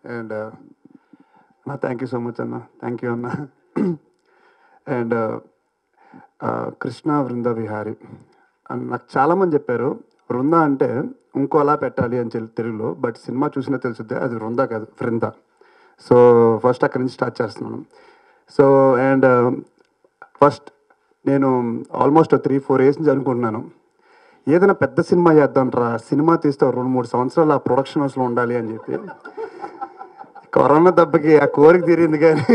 And అన్న thank you so much అన్న thank you అన్న అండ్ కృష్ణ వృంద విహారి అండ్ నాకు చాలామంది చెప్పారు వృంద అంటే ఇంకోలా పెట్టాలి అని చెప్పి తెలుగులో బట్ సినిమా చూసినా తెలుసుద్ది అది వృంద కాదు వృంద సో ఫస్ట్ అక్కడి నుంచి స్టార్ట్ చేస్తున్నాను సో అండ్ ఫస్ట్ నేను ఆల్మోస్ట్ త్రీ ఫోర్ ఇయర్స్ నుంచి అనుకుంటున్నాను ఏదైనా పెద్ద సినిమా చేద్దాం రా సినిమా తీస్తే రెండు మూడు సంవత్సరాలు ఆ ప్రొడక్షన్ హౌస్లో ఉండాలి అని చెప్పి కరోనా దెబ్బకి ఆ కోరిక తీరింది కానీ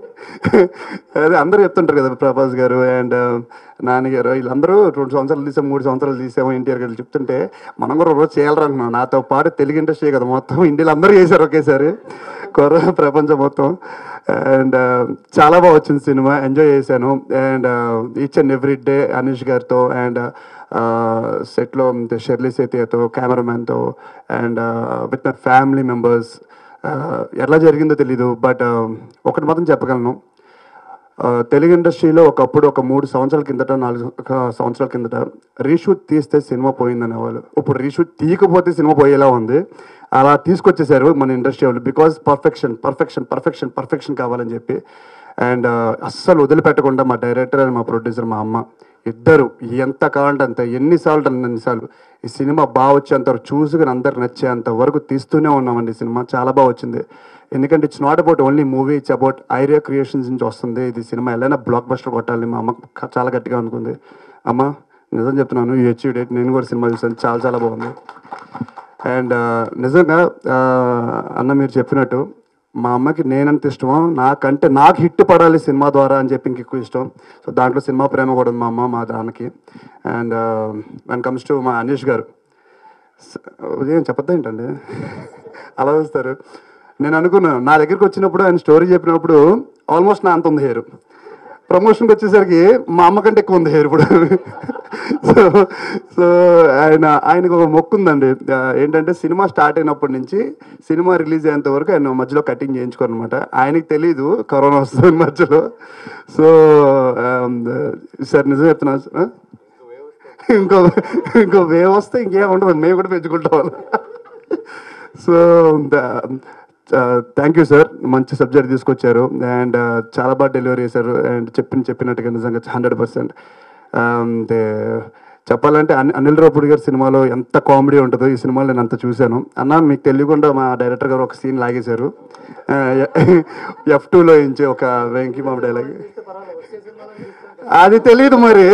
అదే అందరూ చెప్తుంటారు కదా ప్రభాస్ గారు అండ్ నాన్నగారు వీళ్ళందరూ రెండు సంవత్సరాలు తీసాం మూడు సంవత్సరాలు తీసాము ఎన్టీఆర్ గారు చెప్తుంటే మనం కూడా రోజు చేయాలనుకున్నాం నాతో పాటు తెలుగు ఇండస్ట్రీ కదా మొత్తం ఇండియాలో అందరూ చేశారు ఒకేసారి కరోనా ప్రపంచం మొత్తం అండ్ చాలా బాగా వచ్చింది సినిమా ఎంజాయ్ చేశాను and each and every day Anish గారితో అండ్ సెట్లో షెర్లీ సేతియాతో కెమెరామ్యాన్తో and with my family members ఎలా జరిగిందో తెలీదు బట్ ఒకటి మాత్రం చెప్పగలను ఆ, తెలుగు ఇండస్ట్రీలో ఒకప్పుడు ఒక మూడు సంవత్సరాల కిందట నాలుగు ఒక సంవత్సరాల కిందట రీషూట్ తీస్తే సినిమా పోయిందనే వాళ్ళు ఇప్పుడు రీషూట్ తీయకపోతే సినిమా పోయేలా ఉంది అలా తీసుకొచ్చేసారు మన ఇండస్ట్రీ వాళ్ళు because perfection perfection perfection perfection కావాలని చెప్పి అండ్ అస్సలు వదిలిపెట్టకుండా మా డైరెక్టర్ అండ్ మా ప్రొడ్యూసర్ మా అమ్మ ఇద్దరు ఎంత కావాలంటే అంత ఎన్నిసార్లు అంటే అన్నిసార్లు ఈ సినిమా బాగా వచ్చేంత వరకు చూసుకుని అందరికి నచ్చేంత వరకు తీస్తూనే ఉన్నామండి ఈ సినిమా చాలా బాగా వచ్చింది ఎందుకంటే it's not about only movie it's about ఐరియా క్రియేషన్స్ నుంచి వస్తుంది ఇది సినిమా ఎలా బ్లాక్ బస్టర్ కొట్టాలి మా అమ్మ క- చాలా గట్టిగా అనుకుంది అమ్మ నిజం చెప్తున్నాను ఈ హెచ్ డేట్ నేను కూడా సినిమా చూసాను చాలా చాలా బాగుంది అండ్ నిజంగా ఆ, అన్న మీరు చెప్పినట్టు మా అమ్మకి నేనంత ఇష్టమో నాకంటే నాకు హిట్ పడాలి సినిమా ద్వారా అని చెప్పి ఇంక ఎక్కువ ఇష్టం సో దాంట్లో సినిమా ప్రేమ కూడా ఉంది మా అమ్మ మా దానికి అండ్ వన్ కమ్స్ టు మా అనీష్ గారు స- ఉదయం చెప్పద్దా ఏంటండి అలా చూస్తారు నేను అనుకున్నాను నా దగ్గరికి వచ్చినప్పుడు ఆయన స్టోరీ చెప్పినప్పుడు ఆల్మోస్ట్ నా అంత ఉంది హెయిర్ ప్రమోషన్కి వచ్చేసరికి మా అమ్మ కంటే ఎక్కువ ఉంది హెయిర్ ఇప్పుడు సో సో ఆయన ఆయనకు ఒక మొక్కు ఉందండి ఆ, ఏంటంటే సినిమా స్టార్ట్ అయినప్పటి నుంచి సినిమా రిలీజ్ అయ్యేంత వరకు ఆయన మధ్యలో కటింగ్ చేయించుకోనమాట ఆయనకి తెలీదు కరోనా వస్తుంది మధ్యలో సో సార్ నిజం చెప్తున్నా సార్ ఇంకో ఇంకో వే వస్తే ఇంకేం ఉండదు మేము కూడా పెంచుకుంటాం సో థ్యాంక్ యూ సార్ మంచి సబ్జెక్ట్ తీసుకొచ్చారు అండ్ చాలా బాగా డెలివరీ చేశారు అండ్ చెప్పిన చెప్పినట్టుగా నిజంగా హండ్రెడ్ పర్సెంట్ చెప్పాలంటే అని అనిల్ రాపుడి గారి సినిమాలో ఎంత కామెడీ ఉంటుందో ఈ సినిమాలో నేను అంత చూశాను అన్న మీకు తెలియకుండా మా డైరెక్టర్ గారు ఒక సీన్ లాగేశారు ఎఫ్ టూలో ఇంచి ఒక వెంకీ మామ డైలాగ్ అది తెలియదు మరి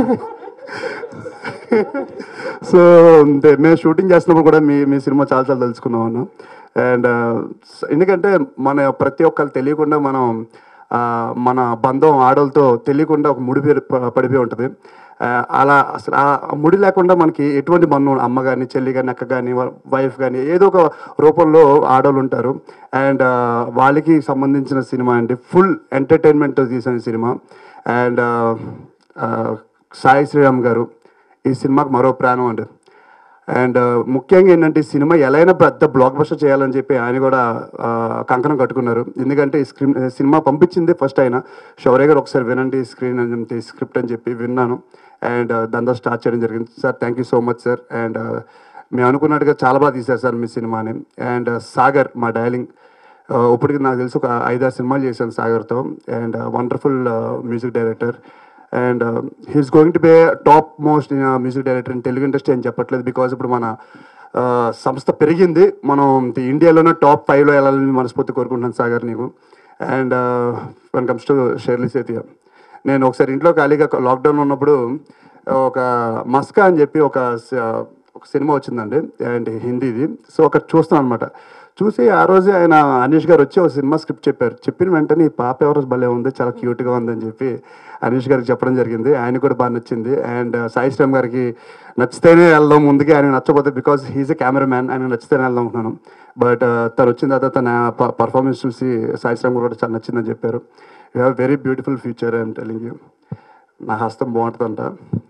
సో అంటే మేము షూటింగ్ చేస్తున్నప్పుడు కూడా మీ మీ సినిమా చాలా చాలా తెలుసుకున్నాం అన్న అండ్ ఎందుకంటే మన ప్రతి ఒక్కరు తెలియకుండా మనం ఆ, మన బంధం ఆడలతో తెలియకుండా ఒక ముడి పేరు ప- పడిపోయి ఉంటుంది ఆ, అలా అసలు ఆ ముడి లేకుండా మనకి ఎటువంటి బంధం ఉండదు. అమ్మ కానీ చెల్లి కానీ అక్క కానీ వైఫ్ కానీ ఏదో ఒక రూపంలో ఆడవాళ్ళు ఉంటారు అండ్ వాళ్ళకి సంబంధించిన సినిమా అండి ఫుల్ ఎంటర్టైన్మెంట్ తీసిన సినిమా అండ్ సాయి శ్రీరామ్ గారు ఈ సినిమాకి మరో ప్రాణం అండి అండ్ ముఖ్యంగా ఏంటంటే ఈ సినిమా ఎలా అయినా పెద్ద బ్లాక్ బస్టర్ చేయాలని చెప్పి ఆయన కూడా ఆ, కంకణం కట్టుకున్నారు ఎందుకంటే ఈ స్క్రీన్ సినిమా పంపించింది ఫస్ట్ ఆయన శౌర్య గారు ఒకసారి వినండి స్క్రీన్ అని చెప్పి స్క్రిప్ట్ అని చెప్పి విన్నాను అండ్ దాంతో స్టార్ట్ చేయడం జరిగింది sir thank you so much sir and మేము అనుకున్నట్టుగా చాలా బాగా తీశారు సార్ మీ సినిమాని అండ్ సాగర్ మా డైలింగ్ ఇప్పటికి నాకు తెలిసి ఒక ఐదారు సినిమాలు చేశాను సాగర్తో and wonderful music director and he's going to be top most music director in Telugu industry అని చెప్పట్లేదు బికాజ్ ఇప్పుడు మన uh, సంస్థ పెరిగింది మనం ఇండియాలోనే టాప్ ఫైవ్లో వెళ్ళాలని మనస్ఫూర్తి కోరుకుంటున్నాను సాగర్ నీకు and one comes to Shirley Setia నేను ఒకసారి ఇంట్లో ఖాళీగా లాక్డౌన్ ఉన్నప్పుడు ఒక మస్కా అని చెప్పి ఒక స- ఒక సినిమా వచ్చిందండి అండ్ హిందీది సో ఒకటి చూస్తున్నాను అనమాట చూసి ఆ రోజే ఆయన అనీష్ గారు వచ్చి ఒక సినిమా స్క్రిప్ట్ చెప్పారు చెప్పిన వెంటనే ఈ పాప ఎవరో భలే ఉంది చాలా క్యూట్గా ఉందని చెప్పి అనీష్ గారికి చెప్పడం జరిగింది ఆయన కూడా బాగా నచ్చింది అండ్ సాయి శ్రీరామ్ గారికి నచ్చితేనే వెళ్దాం ముందుకే ఆయన నచ్చకపోతే because he's a camera man ఆయన నచ్చితేనే వెళ్దాం అనుకున్నాను బట్ తను వచ్చిన తర్వాత తన పర్ఫార్మెన్స్ చూసి సాయి శ్రీరామ్ గారు కూడా చాలా నచ్చిందని చెప్పారు you have very beautiful future I'm telling you నా హస్తం బాగుంటుందంట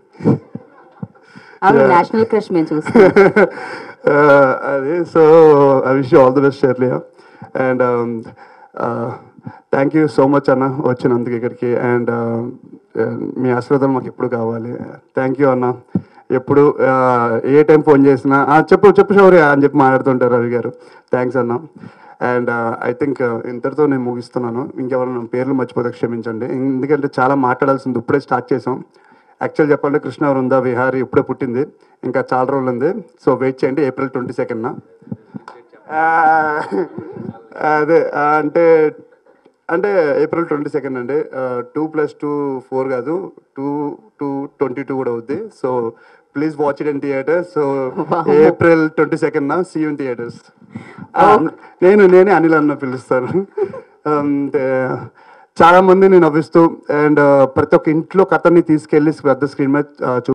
అవును నేషనల్ క్రష్ మేము చూస్తాం అది so I wish all the best షెర్లియా and thank you so much అన్న వచ్చినందుకు ఇక్కడికి అండ్ మీ ఆశీర్వాదం మాకు ఎప్పుడు కావాలి థ్యాంక్ యూ అన్న ఎప్పుడు uh, ఏ టైం ఫోన్ చేసినా "ఆ, చెప్పు చెప్పు శౌర్య అని చెప్పి మాట్లాడుతుంటారు రవి గారు థ్యాంక్స్ అన్న అండ్ ఐ థింక్ ఇంతటితో నేను ముగిస్తున్నాను ఇంకెవరైనా పేర్లు మర్చిపోతే క్షమించండి ఎందుకంటే చాలా మాట్లాడాల్సింది ఇప్పుడే స్టార్ట్ చేసాం యాక్చువల్ చెప్పాలంటే కృష్ణ వృంద విహారీ ఇప్పుడే పుట్టింది ఇంకా చాలా రోజులు ఉంది సో వెయిట్ చేయండి ఏప్రిల్ ట్వంటీ సెకండ్న అదే ఆ, అంటే అంటే ఏప్రిల్ ట్వంటీ సెకండ్ అండి టూ ప్లస్ టూ ఫోర్ కాదు టూ టూ ట్వంటీ టూ కూడా అవుద్ది so please watch it in theatre so April twenty second see in theatres నేను నేనే అనిల్ అన్న పిలుస్తాను అంటే చాలా మందిని నవ్విస్తూ అండ్ ప్రతి ఒక్క ఇంట్లో కథని తీసుకెళ్ళి పెద్ద స్క్రీన్ మీద ఆ, చూ